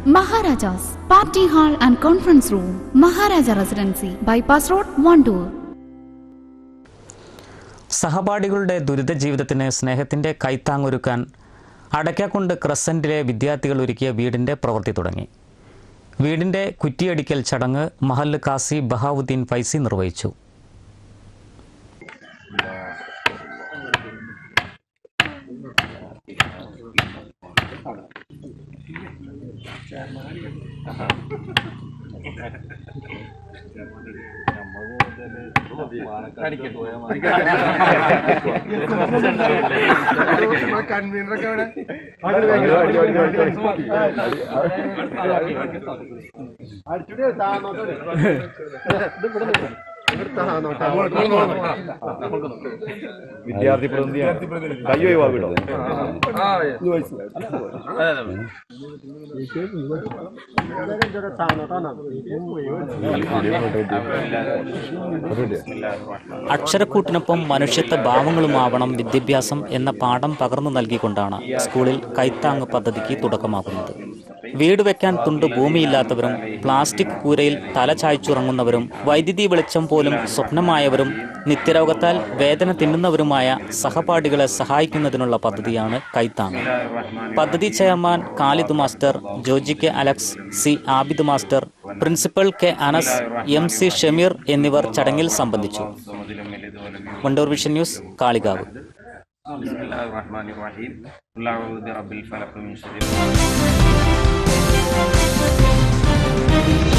Maharajas Party Hall and Conference Room, Maharaja Residency, Bypass Road, Wandoor. സഹപാഠികളുടെ ദുരിത ജീവിതത്തിന് സ്നേഹത്തിൻ്റെ കൈത്താങ്ങൊരുക്കാൻ അടയ്ക്കാക്കുണ്ട് ക്രസൻറ്റിലെ വിദ്യാർത്ഥികൾ ഒരുക്കിയ വീടിൻ്റെ പ്രവൃത്തി തുടങ്ങി വീടിൻ്റെ കുറ്റിയടിക്കൽ ചടങ്ങ് മഹല്ല് കാസി ബഹാവുദ്ദീൻ ഫൈസി നിർവഹിച്ചു വിദ്യാർത്ഥി പ്രതിനിധിയാണ് കയ്യോ വാവിടോ അക്ഷരക്കൂട്ടിനൊപ്പം മനുഷ്യത്വ ഭാവങ്ങളുമാവണം വിദ്യാഭ്യാസം എന്ന പാഠം പകർന്നു നൽകിക്കൊണ്ടാണ് സ്കൂളിൽ കൈത്താങ് പദ്ധതിക്ക് തുടക്കമാകുന്നത് വീട് വെക്കാൻ തുണ്ട് ഭൂമിയില്ലാത്തവരും പ്ലാസ്റ്റിക് കൂരയിൽ തല ചായ്ച്ചുറങ്ങുന്നവരും വൈദ്യുതി വെളിച്ചം പോലും സ്വപ്നമായവരും നിത്യരോഗത്താൽ വേദന തിന്നുന്നവരുമായ സഹപാഠികളെ സഹായിക്കുന്നതിനുള്ള പദ്ധതിയാണ് കൈത്താങ് പദ്ധതി chairman Khalid master Joji K Alex C Abid master principal K Anas M C Shameer എന്നിവർ ചടങ്ങിൽ സംബന്ധിച്ചു വണ്ടൂർ വിഷൻ ന്യൂസ് കാളികാവ് بسم الله الرحمن الرحيم قل أعوذ برب الفلق من شر